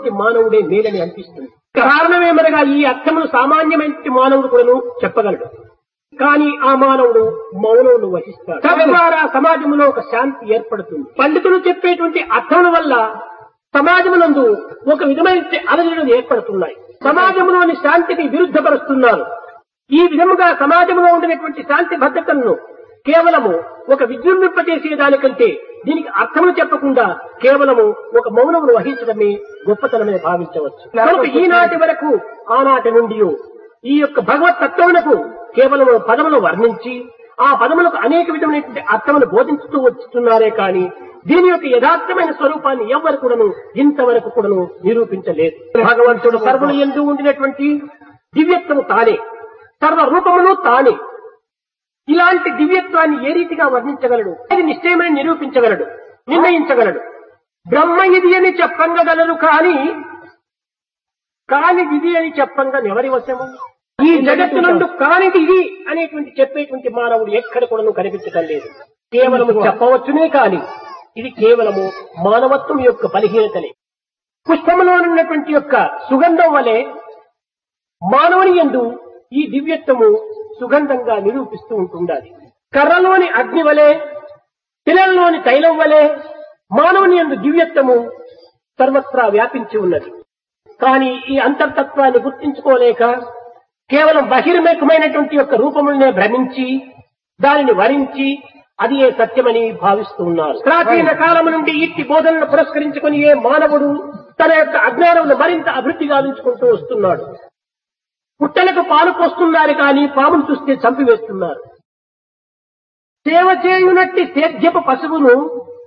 ఉన్నటువంటి మానవుడే మేలని అనిపిస్తుంది కారణమేమనగా ఈ అర్థమును సామాన్యమైన మానవుడు కూడాను చెప్పగలడు కానీ ఆ మానవుడు మౌనమును వహిస్తాడు తద్వారా సమాజంలో ఒక శాంతి ఏర్పడుతుంది పండితులు చెప్పేటువంటి అర్థముల వల్ల సమాజమునందు ఒక విధమైన అలజడులు ఏర్పడుతున్నాయి సమాజంలోని శాంతికి విరుద్ధపరుస్తున్నారు ఈ విధముగా సమాజంలో ఉండినటువంటి శాంతి భద్రతలను కేవలము ఒక విజృంభింపజేసే దానికంటే దీనికి అర్థములు చెప్పకుండా కేవలము ఒక మౌనమును వహించడమే గొప్పతనమే భావించవచ్చు కనుక ఈనాటి వరకు ఆనాటి నుండి ఈ యొక్క భగవత్ తత్వమునకు కేవలం పదములు వర్ణించి ఆ పదములకు అనేక విధమైనటువంటి అర్థములు బోధించుతూ వస్తున్నారే కానీ దీని యొక్క యథార్థమైన స్వరూపాన్ని ఎవ్వరు కూడాను ఇంతవరకు కూడాను నిరూపించలేదు భగవంతుడు సర్వులు ఎందు ఉండినటువంటి దివ్యత్వము తానే సర్వ రూపములు తానే ఇలాంటి దివ్యత్వాన్ని ఏ రీతిగా వర్ణించగలడు అది నిశ్చయమని నిరూపించగలడు నిర్ణయించగలడు బ్రహ్మ ఇది అని చెప్పంగగలరు కానీ కానిది ఇది అని చెప్పంగా ఎవరి వశము ఈ జగత్తునందు కానిది ఇది అనేటువంటి చెప్పేటువంటి మానవుడు ఎక్కడ కూడా కనిపించటం లేదు కేవలము చెప్పవచ్చునే కాని ఇది కేవలము మానవత్వం యొక్క బలహీనతలే పుష్పములో ఉన్నటువంటి యొక్క సుగంధం వలె మానవుని ఎందు ఈ దివ్యత్వము సుగంధంగా నిరూపిస్తూ ఉంటుండాలి కర్రలోని అగ్ని వలె పిల్లల్లోని తైలం వలె మానవుని ఎందు దివ్యత్వము సర్వత్రా వ్యాపించి ఉన్నది కానీ ఈ అంతర్తత్వాన్ని గుర్తించుకోలేక కేవలం బహిర్ముఖమైనటువంటి యొక్క రూపములనే భ్రమించి దానిని వరించి అది ఏ సత్యమని భావిస్తూ ఉన్నారు ప్రాచీన కాలం నుండి ఇట్టి బోధనను పురస్కరించుకుని ఏ మానవుడు తన యొక్క అజ్ఞానమును మరింత అభివృద్ధి గావించుకుంటూ వస్తున్నాడు పుట్టలకు పాలు పోస్తున్నారు కానీ పామును చూస్తే చంపివేస్తున్నారు సేవ చేయునట్టి సేద్యపు పశువును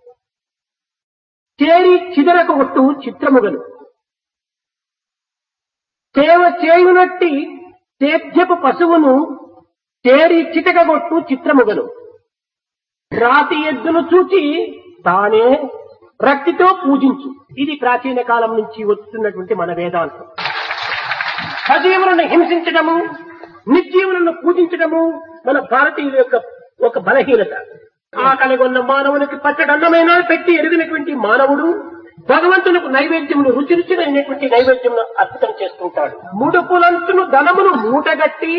చేరి చిదరకు కొట్టు చిత్రముగను సేవ చేయునట్టి సేద్యపు పశువును చేరి చితకగొట్టు చిత్రముగను రాతి ఎద్దును చూచి తానే రక్తితో పూజించు ఇది ప్రాచీన కాలం నుంచి వస్తున్నటువంటి మన వేదాంతం సజీవులను హింసించడము నిర్జీవులను పూజించడము మన భారతీయుల యొక్క ఒక బలహీనత ఆకలిగొన్న మానవునికి పచ్చడన్నమైనా పెట్టి ఎరిగినటువంటి మానవుడు భగవంతునికి నైవేద్యమును రుచి రుచినైనటువంటి నైవేద్యమును అర్పితం చేసుకుంటాడు ముడుపులంచును ధనమును మూటగట్టి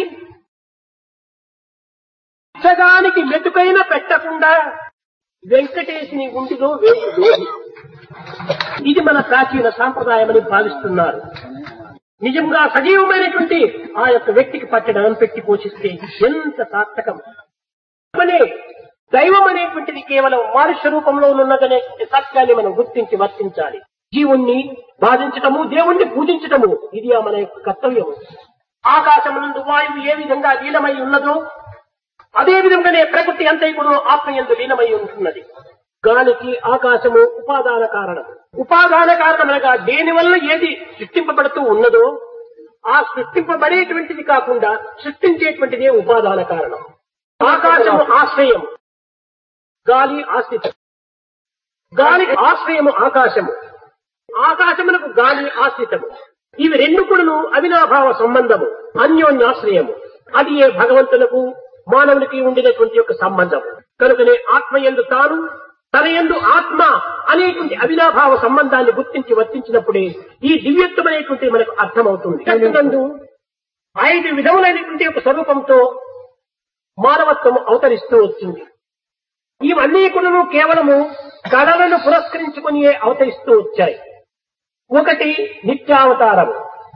సగానికి మెతుకైన పెట్టకుండా వెంకటేశుని గుండిలో వేయి వేయి ఇది మన ప్రాచీన సాంప్రదాయమని భావిస్తున్నారు నిజంగా సజీవమైనటువంటి ఆ యొక్క వ్యక్తికి పట్టడం పెట్టి పోషిస్తే ఎంత సార్థకం అనే దైవం అనేటువంటిది కేవలం మానుష్య రూపంలో ఉన్నదనే సత్యాన్ని మనం గుర్తించి వర్తించాలి జీవుణ్ణి బాధించటము దేవుణ్ణి పూజించటము ఇది మన యొక్క కర్తవ్యం ఆకాశమునందు వాయువు ఏ విధంగా లీనమై ఉన్నదో అదే విధంగానే ప్రకృతి అంతైకుడు ఆత్మయందు లీనమై ఉంటున్నది గాలికి ఆకాశము ఉపాదాన కారణం ఉపాదాన కారణమనగా దేని వల్ల ఏది సృష్టింపబడుతూ ఉన్నదో ఆ సృష్టింపబడేటువంటిది కాకుండా సృష్టించేటువంటిదే ఉపాదాన కారణం ఆకాశము ఆశ్రయం గాలి ఆశ్రితం గాలి ఆశ్రయము ఆకాశము ఆకాశమునకు గాలి ఆశ్రితము ఇవి రెండు కూడాను అవినాభావ సంబంధము అన్యోన్యాశ్రయము అది ఏ భగవంతులకు మానవునికి ఉండినటువంటి యొక్క సంబంధం కనుకనే ఆత్మ ఎందు తాను తన ఎందు ఆత్మ అనేటువంటి అవినాభావ సంబంధాన్ని గుర్తించి వర్తించినప్పుడే ఈ దివ్యత్వం అనేటువంటి మనకు అర్థమవుతుంది నందు ఐదు విధములైనటువంటి ఒక స్వరూపంతో మానవత్వం అవతరిస్తూ వచ్చింది ఇవన్నీ కూడా కేవలము కళలను పురస్కరించుకుని అవతరిస్తూ వచ్చాయి ఒకటి నిత్యావతారము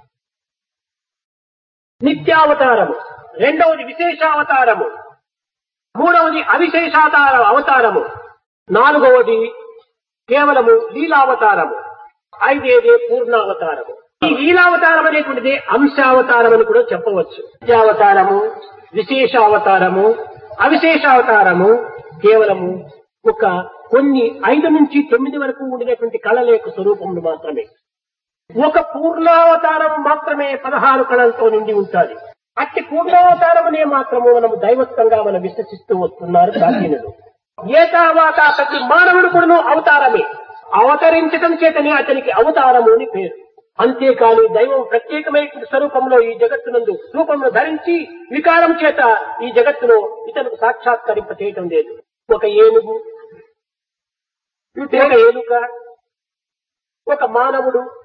నిత్యావతారము రెండవది విశేషావతారము మూడవది అవిశేషావతార అవతారము నాలుగవది కేవలము లీలావతారము ఐదేదే పూర్ణావతారము ఈ లీలావతారం అనేటువంటిది అంశావతారం అని కూడా చెప్పవచ్చు నిత్యావతారము విశేషావతారము అవిశేషావతారము కేవలము ఒక కొన్ని ఐదు నుంచి తొమ్మిది వరకు ఉండినటువంటి కళల యొక్క స్వరూపములు మాత్రమే ఒక పూర్ణావతారం మాత్రమే పదహారు కళలతో నిండి ఉంటుంది అట్టి పూర్ణావతారమునే మాత్రము మనము దైవత్వంగా మనం విశ్వసిస్తూ వస్తున్నారు ప్రాచీనులు ఏతావాత ప్రతి మానవుడు కూడా అవతారమే అవతరించడం చేతనే అతనికి అవతారము అని పేరు అంతేకాని దైవం ప్రత్యేకమైనటువంటి స్వరూపంలో ఈ జగత్తునందు రూపంలో ధరించి వికారం చేత ఈ జగత్తులో ఇతనికి సాక్షాత్కరింప చేయటం లేదు ఒక ఏనుగు ఒక ఏనుక ఒక మానవుడు